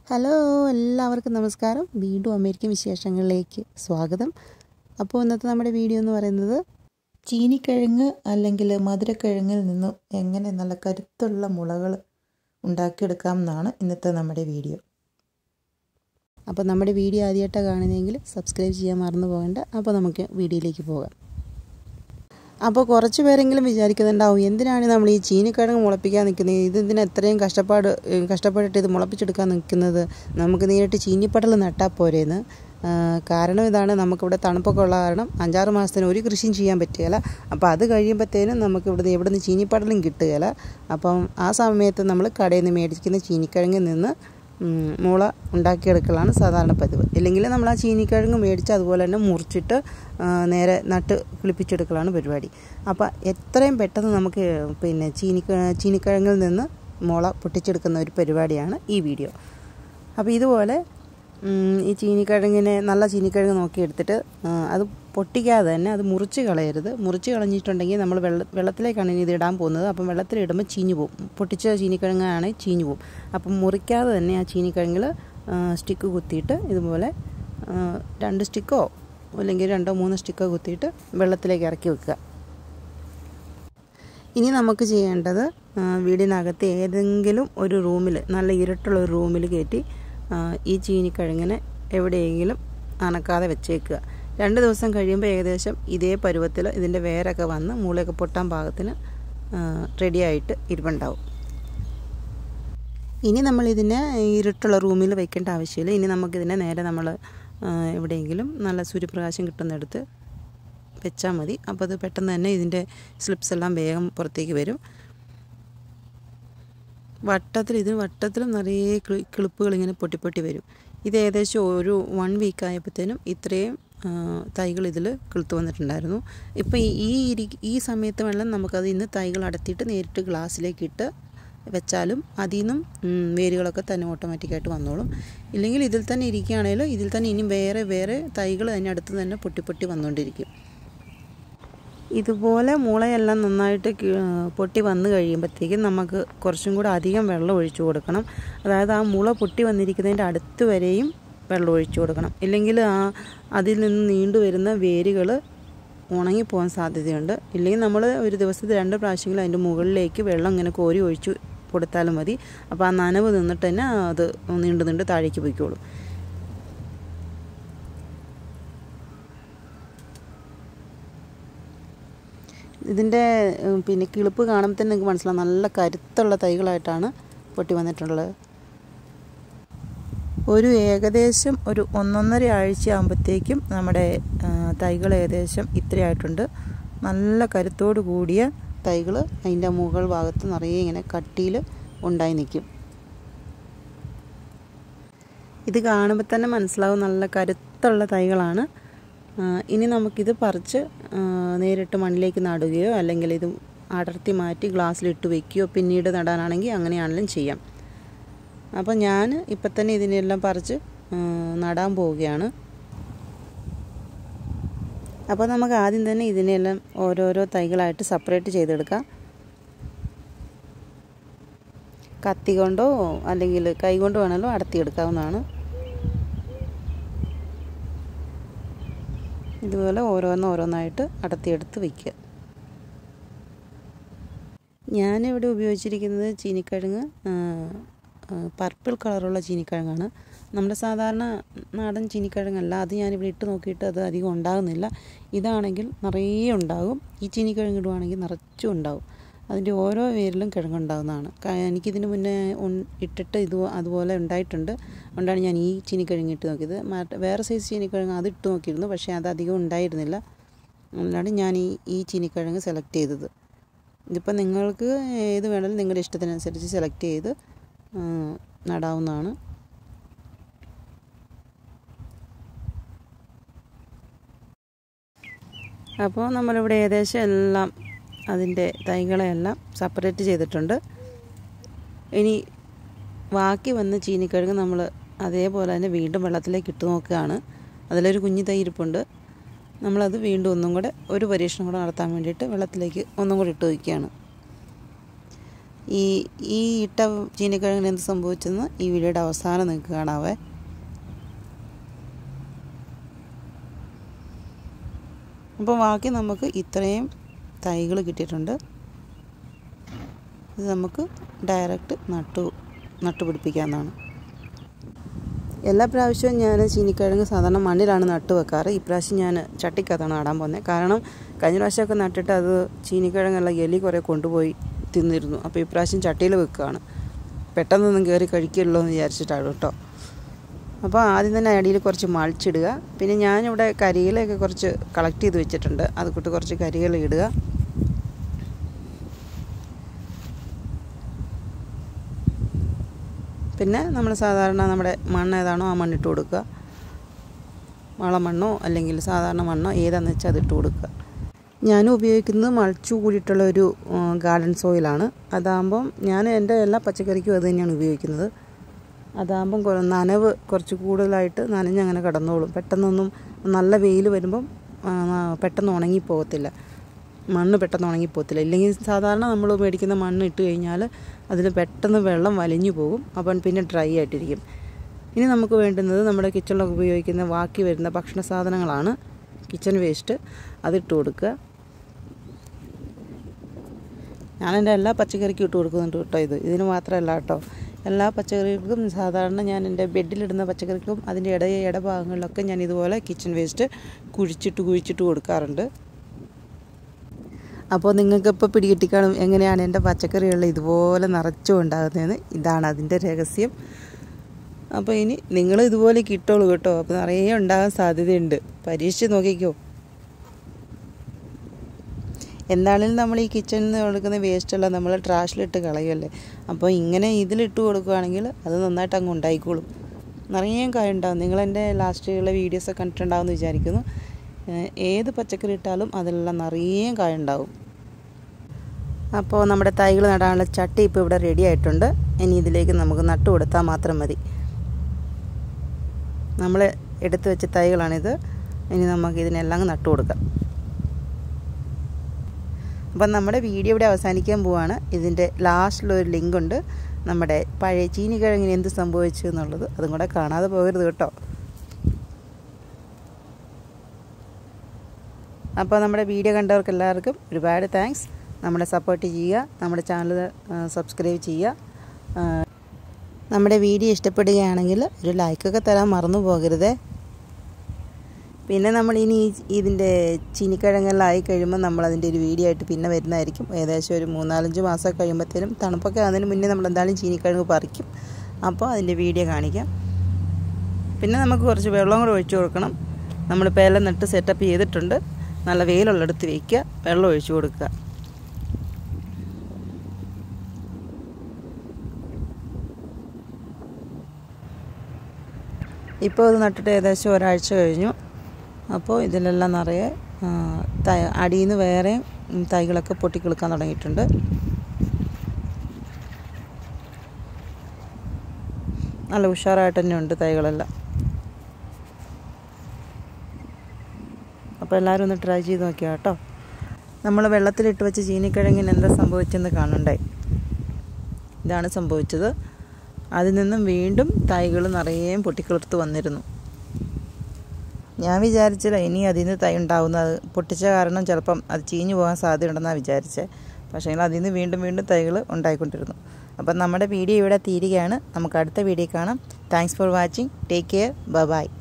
hello എല്ലാവർക്കും നമസ്കാരം വീണ്ടും അമേരിക്കൻ വിശേഷങ്ങളിലേക്ക് സ്വാഗതം അപ്പോൾ ഇന്നത്തെ നമ്മുടെ വീഡിയോ എന്ന് പറയുന്നത് ചീനിക്കിഴങ്ങ് അല്ലെങ്കിൽ മധുരക്കിഴങ്ങിൽ നിന്നും എങ്ങനെ നല്ല കരുത്തുള്ള മുളകൾ ഉണ്ടാക്കിയെടുക്കാം എന്നാണ് ഇന്നത്തെ നമ്മുടെ വീഡിയോ അപ്പോൾ നമ്മുടെ വീഡിയോ ആദ്യമായിട്ടാണ് കാണുന്നതെങ്കിൽ സബ്സ്ക്രൈബ് ചെയ്യാൻ മറന്നു പോകേണ്ട അപ്പോൾ നമുക്ക് വീഡിയോയിലേക്ക് പോകാം അപ്പോൾ കുറച്ച് പേരെങ്കിലും വിചാരിക്കുന്നുണ്ടാവും എന്തിനാണ് നമ്മൾ ഈ ചീനിക്കിഴങ്ങ് മുളപ്പിക്കാൻ നിൽക്കുന്നത് ഇതെന്തിനാ എത്രയും കഷ്ടപ്പാട് ഏഹ് കഷ്ടപ്പെട്ടിട്ട് ഇത് മുളപ്പിച്ചെടുക്കാൻ നിൽക്കുന്നത് നമുക്ക് നേരിട്ട് ചീനിപ്പടൽ നട്ടാൽ പോരേന്ന് കാരണം ഇതാണ് നമുക്കിവിടെ തണുപ്പൊക്കെ ഉള്ള കാരണം അഞ്ചാറ് മാസത്തിന് ഒരു കൃഷിയും ചെയ്യാൻ പറ്റുകയില്ല അപ്പോൾ അത് കഴിയുമ്പോഴത്തേനും നമുക്ക് ഇവിടുന്ന് എവിടെ നിന്ന് ചീനിപ്പടലും കിട്ടുകയില്ല അപ്പം ആ സമയത്ത് നമ്മൾ കടയിൽ നിന്ന് മേടിക്കുന്ന ചീനിക്കിഴങ്ങിൽ നിന്ന് ഉം, മുള ഉണ്ടാക്കിയെടുക്കലാണ് സാധാരണ പതിവ് ഇല്ലെങ്കിൽ നമ്മൾ ആ ചീനിക്കിഴങ്ങ് മേടിച്ച് അതുപോലെ തന്നെ മുറിച്ചിട്ട് ആ, നേരെ നട്ട് കിളിപ്പിച്ചെടുക്കലാണ് പരിപാടി അപ്പോൾ എത്രയും പെട്ടെന്ന് നമുക്ക് പിന്നെ ചീനി ചീനിക്കിഴങ്ങിൽ നിന്ന് മുള പൊട്ടിച്ചെടുക്കുന്ന ഒരു പരിപാടിയാണ് ഈ വീഡിയോ അപ്പോൾ ഇതുപോലെ ഉം, ഈ ചീനിക്കിഴങ്ങിനെ നല്ല ചീനിക്കിഴങ്ങ് നോക്കി എടുത്തിട്ട് ആ, അത് പൊട്ടിക്കാതെ തന്നെ അത് മുറിച്ച് കളയരുത് മുറിച്ച് കളഞ്ഞിട്ടുണ്ടെങ്കിൽ നമ്മൾ വെള്ള വെള്ളത്തിലേക്കാണ് ഇനി ഇത് ഇടാൻ പോകുന്നത് അപ്പം വെള്ളത്തിലിടുമ്പോൾ ചീഞ്ഞു പോകും പൊട്ടിച്ച ചീനിക്കിഴങ്ങാണെങ്കിൽ ചീഞ്ഞു പോകും അപ്പം മുറിക്കാതെ തന്നെ ആ ചീനിക്കിഴങ്ങിൽ സ്റ്റിക്ക് കുത്തിയിട്ട് ഇതുപോലെ ആ, രണ്ട് സ്റ്റിക്കോ അല്ലെങ്കിൽ രണ്ടോ മൂന്നോ സ്റ്റിക്കോ കുത്തിയിട്ട് വെള്ളത്തിലേക്ക് ഇറക്കി വെക്കുക ഇനി നമുക്ക് ചെയ്യേണ്ടത് ആ, വീടിനകത്ത് ഏതെങ്കിലും ഒരു റൂമിൽ നല്ല ഇരുട്ടുള്ള ഒരു റൂമിൽ കയറ്റി ആ, ഈ ചീനിക്കിഴങ്ങിനെ എവിടെയെങ്കിലും അനക്കാതെ വെച്ചേക്കുക രണ്ട് ദിവസം കഴിയുമ്പോൾ ഏകദേശം ഇതേ പരുവത്തിൽ ഇതിൻ്റെ വേരൊക്കെ വന്ന് മൂളയൊക്കെ പൊട്ടാൻ പാകത്തിന് റെഡിയായിട്ട് ഇരിപ്പുണ്ടാവും ഇനി നമ്മൾ ഇതിനെ ഇരുട്ടുള്ള റൂമിൽ വെക്കേണ്ട ആവശ്യമില്ല ഇനി നമുക്കിതിനെ നേരെ നമ്മൾ എവിടെയെങ്കിലും നല്ല സൂര്യപ്രകാശം കിട്ടുന്നിടത്ത് വെച്ചാൽ മതി അപ്പോൾ അത് പെട്ടെന്ന് തന്നെ ഇതിൻ്റെ സ്ലിപ്സ് എല്ലാം വേഗം പുറത്തേക്ക് വരും വട്ടത്തിൽ ഇതിന് വട്ടത്തിലും നിറയെ കിളി കിളിപ്പുകൾ ഇങ്ങനെ പൊട്ടി പൊട്ടി വരും ഇത് ഏകദേശം ഒരു വൺ വീക്ക് ആയപ്പോഴത്തേനും ഇത്രയും ആ, തൈകൾ ഇതിൽ കിളുത്ത് വന്നിട്ടുണ്ടായിരുന്നു ഇപ്പോൾ ഈ ഈ ഇരി ഈ സമയത്ത് വേണം നമുക്കത് ഇന്ന് തൈകൾ അടത്തിയിട്ട് നേരിട്ട് ഗ്ലാസ്സിലേക്ക് ഇട്ട് വെച്ചാലും അതിൽ നിന്നും ഉം, വേരുകളൊക്കെ തന്നെ ഓട്ടോമാറ്റിക്കായിട്ട് വന്നോളും ഇല്ലെങ്കിൽ ഇതിൽ തന്നെ ഇരിക്കുകയാണെങ്കിലും ഇതിൽ തന്നെ ഇനിയും വേറെ വേറെ തൈകൾ അതിൻ്റെ അടുത്ത് തന്നെ പൊട്ടി പൊട്ടി വന്നുകൊണ്ടിരിക്കും ഇതുപോലെ മുളയെല്ലാം നന്നായിട്ട് കി- പൊട്ടി വന്നു കഴിയുമ്പോഴത്തേക്കും നമുക്ക് കുറച്ചും കൂടെ അധികം വെള്ളം ഒഴിച്ചു കൊടുക്കണം അതായത് ആ മുള പൊട്ടി വന്നിരിക്കുന്നതിൻ്റെ അടുത്ത് വരെയും വെള്ളം ഒഴിച്ചു കൊടുക്കണം ഇല്ലെങ്കിൽ ആ അതിൽ നിന്ന് നീണ്ടു വരുന്ന വേരുകൾ ഉണങ്ങിപ്പോകാൻ സാധ്യതയുണ്ട് ഇല്ലെങ്കിൽ നമ്മൾ ഒരു ദിവസത്തിൽ രണ്ട് പ്രാവശ്യമെങ്കിലും അതിൻ്റെ മുകളിലേക്ക് വെള്ളം ഇങ്ങനെ കോരി ഒഴിച്ചു കൊടുത്താലും മതി അപ്പോൾ ആ നനവ് നിന്നിട്ട് തന്നെ അത് നീണ്ടു നീണ്ട് താഴേക്ക് പോയിക്കോളും ഇതിൻ്റെ ഉം, പിന്നെ കിളിപ്പ് കാണുമ്പോൾ തന്നെ നിങ്ങൾക്ക് മനസ്സിലാവും നല്ല കരുത്തുള്ള തൈകളായിട്ടാണ് പൊട്ടി വന്നിട്ടുള്ളത് ഒരു ഏകദേശം ഒരു ഒന്നൊന്നര ആഴ്ച ആകുമ്പോഴത്തേക്കും നമ്മുടെ ആ, തൈകൾ ഏകദേശം ഇത്രയായിട്ടുണ്ട് നല്ല കരുത്തോട് കൂടിയ തൈകൾ അതിൻ്റെ മുകൾ ഭാഗത്ത് നിറയെ ഇങ്ങനെ കട്ടിയിൽ ഉണ്ടായി നിൽക്കും ഇത് കാണുമ്പോൾ തന്നെ മനസ്സിലാവും നല്ല കരുത്തുള്ള തൈകളാണ് ആ, ഇനി നമുക്കിത് പറിച്ച് ആ, നേരിട്ട് മണ്ണിലേക്ക് നടുകയോ അല്ലെങ്കിൽ ഇത് അടർത്തി മാറ്റി ഗ്ലാസ്സിലിട്ട് വെക്കുകയോ പിന്നീട് നടാനാണെങ്കിൽ അങ്ങനെയാണെങ്കിലും ചെയ്യാം അപ്പോൾ ഞാൻ ഇപ്പം തന്നെ ഇതിനെല്ലാം പറിച്ച് ആ, നടാൻ പോവുകയാണ് അപ്പോൾ നമുക്ക് ആദ്യം തന്നെ ഇതിനെല്ലാം ഓരോരോ തൈകളായിട്ട് സെപ്പറേറ്റ് ചെയ്തെടുക്കാം കത്തി കൊണ്ടോ അല്ലെങ്കിൽ കൈ കൊണ്ട് വേണമല്ലോ അടത്തിയെടുക്കാവുന്നതാണ് ഇതുപോലെ ഓരോന്ന് ഓരോന്നായിട്ട് അടത്തിയെടുത്ത് വയ്ക്കുക ഞാനിവിടെ ഉപയോഗിച്ചിരിക്കുന്നത് ചീനിക്കിഴങ്ങ് പർപ്പിൾ കളറുള്ള ചീനിക്കിഴങ്ങാണ് നമ്മുടെ സാധാരണ നാടൻ ചീനിക്കിഴങ്ങല്ല അത് ഞാനിവിടെ ഇട്ട് നോക്കിയിട്ട് അത് അധികം ഉണ്ടാകുന്നില്ല ഇതാണെങ്കിൽ നിറയെ ഉണ്ടാകും ഈ ചീനിക്കിഴങ്ങ് ഇടുവാണെങ്കിൽ നിറച്ചും ഉണ്ടാകും അതിൻ്റെ ഓരോ വേരിലും കിഴങ്ങുണ്ടാകുന്നതാണ് ക- എനിക്കിതിന് മുന്നേ ഉൺ- ഇട്ടിട്ട് ഇത് അതുപോലെ ഉണ്ടായിട്ടുണ്ട് അതുകൊണ്ടാണ് ഞാൻ ഈ ചീനിക്കിഴങ്ങ് ഇട്ട് നോക്കിയത് മറ്റ് വേറെ സൈസ് ചീനിക്കിഴങ്ങ് അത് ഇട്ട് നോക്കിയിരുന്നു പക്ഷേ അത് അധികം ഉണ്ടായിരുന്നില്ല അതുകൊണ്ടാണ് ഞാൻ ഈ ഈ ചീനിക്കിഴങ്ങ് സെലക്ട് ചെയ്തത് ഇതിപ്പോൾ നിങ്ങൾക്ക് ഏത് വേണമെങ്കിലും നിങ്ങളുടെ ഇഷ്ടത്തിനനുസരിച്ച് സെലക്ട് ചെയ്ത് ആ, നടാവുന്നതാണ് അപ്പോൾ നമ്മളിവിടെ ഏകദേശം എല്ലാം അതിൻ്റെ തൈകളെല്ലാം സെപ്പറേറ്റ് ചെയ്തിട്ടുണ്ട് ഇനി ബാക്കി വന്ന ചീനിക്കിഴങ്ങ് നമ്മൾ അതേപോലെ തന്നെ വീണ്ടും വെള്ളത്തിലേക്ക് ഇട്ട് നോക്കുകയാണ് അതിലൊരു കുഞ്ഞു തൈ ഇരിപ്പുണ്ട് നമ്മളത് വീണ്ടും ഒന്നും കൂടെ ഒരു പരീക്ഷണം കൂടെ നടത്താൻ വേണ്ടിയിട്ട് വെള്ളത്തിലേക്ക് ഒന്നും കൂടി ഇട്ട് വയ്ക്കുകയാണ് ഈ ഈ ഇട്ട ചീനിക്കിഴങ്ങിന് എന്ത് സംഭവിച്ചെന്ന് ഈ വീഡിയോയുടെ അവസാനം നിങ്ങൾക്ക് കാണാവേ അപ്പോൾ ബാക്കി നമുക്ക് ഇത്രയും തൈകൾ കിട്ടിയിട്ടുണ്ട് ഇത് നമുക്ക് ഡയറക്റ്റ് നട്ടു നട്ടുപിടിപ്പിക്കാവുന്നതാണ് എല്ലാ പ്രാവശ്യവും ഞാൻ ചീനിക്കിഴങ്ങ് സാധാരണ മണ്ണിലാണ് നട്ട് വെക്കാറ് ഇപ്രാവശ്യം ഞാൻ ചട്ടിക്കകത്താണ് നടാൻ പോകുന്നത് കാരണം കഴിഞ്ഞ പ്രാവശ്യമൊക്കെ നട്ടിട്ട് അത് ചീനിക്കിഴങ്ങെല്ലാം എലി കുറേ കൊണ്ടുപോയി തിന്നിരുന്നു അപ്പോൾ ഇപ്രാവശ്യം ചട്ടിയിൽ വെക്കുകയാണ് പെട്ടെന്നൊന്നും കയറി കഴിക്കുമല്ലോ എന്ന് വിചാരിച്ചിട്ടാണ് കേട്ടോ അപ്പോൾ ആദ്യം തന്നെ അടിയിൽ കുറച്ച് മൾച്ചിടുക പിന്നെ ഞാനിവിടെ കരിയിലൊക്കെ കുറച്ച് കളക്ട് ചെയ്ത് വെച്ചിട്ടുണ്ട് അത് കൂട്ട് കുറച്ച് കരിയില ഇടുക പിന്നെ നമ്മൾ സാധാരണ നമ്മുടെ മണ്ണ് ഏതാണോ ആ മണ്ണിട്ട് കൊടുക്കുക വളമണ്ണോ അല്ലെങ്കിൽ സാധാരണ മണ്ണോ ഏതാണെന്ന് വെച്ചാൽ അതിട്ട് കൊടുക്കുക ഞാനും ഉപയോഗിക്കുന്നത് മൾച്ചു കൂടിയിട്ടുള്ള ഒരു ഗാർഡൻ സോയിലാണ് അതാകുമ്പം ഞാൻ എൻ്റെ എല്ലാ പച്ചക്കറിക്കും അത് തന്നെയാണ് ഉപയോഗിക്കുന്നത് അതാകുമ്പം നനവ് കുറച്ച് കൂടുതലായിട്ട് നനഞ്ഞങ്ങനെ കിടന്നോളും പെട്ടെന്നൊന്നും നല്ല വെയിൽ വരുമ്പം പെട്ടെന്ന് ഉണങ്ങിപ്പോകത്തില്ല മണ്ണ് പെട്ടെന്ന് ഉണങ്ങിപ്പോകത്തില്ല ഇല്ലെങ്കിൽ സാധാരണ നമ്മൾ മേടിക്കുന്ന മണ്ണ് ഇട്ട് കഴിഞ്ഞാൽ അതിൽ പെട്ടെന്ന് വെള്ളം വലിഞ്ഞു പോകും അപ്പം പിന്നെ ഡ്രൈ ആയിട്ടിരിക്കും ഇനി നമുക്ക് വേണ്ടുന്നത് നമ്മുടെ കിച്ചണിലൊക്കെ ഉപയോഗിക്കുന്ന ബാക്കി വരുന്ന ഭക്ഷണ സാധനങ്ങളാണ് കിച്ചൺ വേസ്റ്റ് അതിട്ട് കൊടുക്കുക ഞാൻ എൻ്റെ എല്ലാ പച്ചക്കറിക്കും ഇട്ട് കൊടുക്കുന്നുണ്ട് കേട്ടോ ഇത് ഇതിന് മാത്രമല്ല കേട്ടോ എല്ലാ പച്ചക്കറികൾക്കും സാധാരണ ഞാൻ എൻ്റെ ബെഡിലിടുന്ന പച്ചക്കറിക്കും അതിൻ്റെ ഇട ഇടഭാഗങ്ങളിലൊക്കെ ഞാൻ ഇതുപോലെ കിച്ചൺ വേസ്റ്റ് കുഴിച്ചിട്ട് കുഴിച്ചിട്ട് കൊടുക്കാറുണ്ട് അപ്പോൾ നിങ്ങൾക്കിപ്പോൾ പിടികിട്ടിക്കാണും എങ്ങനെയാണ് എൻ്റെ പച്ചക്കറികളിൽ ഇതുപോലെ നിറച്ചും ഉണ്ടാകുന്നതെന്ന് ഇതാണ് അതിൻ്റെ രഹസ്യം അപ്പോൾ ഇനി നിങ്ങൾ ഇതുപോലെ കിട്ടുള്ളൂ കേട്ടോ അപ്പോൾ നിറയെ ഉണ്ടാകാൻ സാധ്യതയുണ്ട് പരീക്ഷിച്ച് നോക്കിക്കോ എന്താണെങ്കിലും നമ്മൾ ഈ കിച്ചണിൽ നിന്ന് കൊടുക്കുന്ന വേസ്റ്റെല്ലാം നമ്മൾ ട്രാഷിലിട്ട് കളയുമല്ലേ അപ്പോൾ ഇങ്ങനെ ഇതിലിട്ട് കൊടുക്കുകയാണെങ്കിൽ അത് നന്നായിട്ട് അങ്ങ് ഉണ്ടായിക്കോളും നിറയെ കായ ഉണ്ടാവും നിങ്ങളെൻ്റെ ലാസ്റ്റിലുള്ള വീഡിയോസ് കണ്ടിട്ടുണ്ടാവുമെന്ന് വിചാരിക്കുന്നു ഏത് പച്ചക്കറി ഇട്ടാലും അതിലെല്ലാം നിറയെ കായ ഉണ്ടാവും അപ്പോൾ നമ്മുടെ തൈകൾ നടാനുള്ള ചട്ടി ഇപ്പോൾ ഇവിടെ റെഡി ആയിട്ടുണ്ട് ഇനി ഇതിലേക്ക് നമുക്ക് നട്ടു കൊടുത്താൽ മാത്രം മതി നമ്മൾ എടുത്തു വെച്ച തൈകളാണിത് ഇനി നമുക്ക് ഇതിനെല്ലാം നട്ടു കൊടുക്കാം അപ്പം നമ്മുടെ വീഡിയോ ഇവിടെ അവസാനിക്കാൻ പോവാണ് ഇതിൻ്റെ ലാസ്റ്റിലൊരു ലിങ്ക് ഉണ്ട് നമ്മുടെ പഴയ ചീനിക്കിഴങ്ങിന് എന്ത് സംഭവിച്ചു എന്നുള്ളത് അതും കൂടെ കാണാതെ പോകരുത് കേട്ടോ അപ്പോൾ നമ്മുടെ വീഡിയോ കണ്ടവർക്ക് എല്ലാവർക്കും ഒരുപാട് താങ്ക്സ് നമ്മളെ സപ്പോർട്ട് ചെയ്യുക നമ്മുടെ ചാനൽ സബ്സ്ക്രൈബ് ചെയ്യുക നമ്മുടെ വീഡിയോ ഇഷ്ടപ്പെടുകയാണെങ്കിൽ ഒരു ലൈക്കൊക്കെ തരാൻ മറന്നു പോകരുതേ പിന്നെ നമ്മൾ ഇനി ഇതിൻ്റെ ചീനിക്കിഴങ്ങെല്ലാം കഴിയുമ്പോൾ നമ്മൾ അതിൻ്റെ ഒരു വീഡിയോ ആയിട്ട് പിന്നെ വരുന്നതായിരിക്കും ഏകദേശം ഒരു മൂന്നാലഞ്ച് മാസം കഴിയുമ്പോഴത്തേനും തണുപ്പൊക്കെ അതിന് മുന്നേ നമ്മൾ എന്തായാലും ചീനിക്കിഴങ്ങ് പറിക്കും അപ്പോൾ അതിൻ്റെ വീഡിയോ കാണിക്കാം പിന്നെ നമുക്ക് കുറച്ച് വെള്ളം കൂടെ ഒഴിച്ചു കൊടുക്കണം നമ്മൾ പേല നട്ട് സെറ്റപ്പ് ചെയ്തിട്ടുണ്ട് നല്ല വെയിലുള്ളിടത്ത് വയ്ക്കുക വെള്ളം ഒഴിച്ചു കൊടുക്കുക ഇപ്പോൾ ഇത് നട്ടിട്ട് ഏകദേശം ഒരാഴ്ച കഴിഞ്ഞു അപ്പോൾ ഇതിലെല്ലാം നിറയെ തൈ അടിയിൽ നിന്ന് വേറെ തൈകളൊക്കെ പൊട്ടിക്കിളുക്കാൻ തുടങ്ങിയിട്ടുണ്ട് നല്ല ഉഷാറായിട്ട് തന്നെ ഉണ്ട് തൈകളെല്ലാം അപ്പോൾ എല്ലാവരും ഒന്ന് ട്രൈ ചെയ്ത് നോക്കിയാൽ കേട്ടോ നമ്മൾ വെള്ളത്തിലിട്ട് വെച്ച് ചീനിക്കിഴങ്ങിന് എന്താ സംഭവിച്ചെന്ന് കാണണ്ടേ ഇതാണ് സംഭവിച്ചത് അതിൽ നിന്നും വീണ്ടും തൈകൾ നിറയെ പൊട്ടിക്കിളിർത്ത് വന്നിരുന്നു ഞാൻ വിചാരിച്ചില്ല ഇനി അതിൽ നിന്ന് തൈ ഉണ്ടാവുന്നത് പൊട്ടിച്ച കാരണം ചിലപ്പം അത് ചീഞ്ഞു പോകാൻ സാധ്യതയുണ്ടെന്നാണ് വിചാരിച്ചത് പക്ഷേ അതിൽ നിന്ന് വീണ്ടും വീണ്ടും തൈകൾ ഉണ്ടായിക്കൊണ്ടിരുന്നു അപ്പം നമ്മുടെ വീഡിയോ ഇവിടെ തീരുകയാണ് നമുക്ക് അടുത്ത വീഡിയോ കാണാം thanks for watching take care by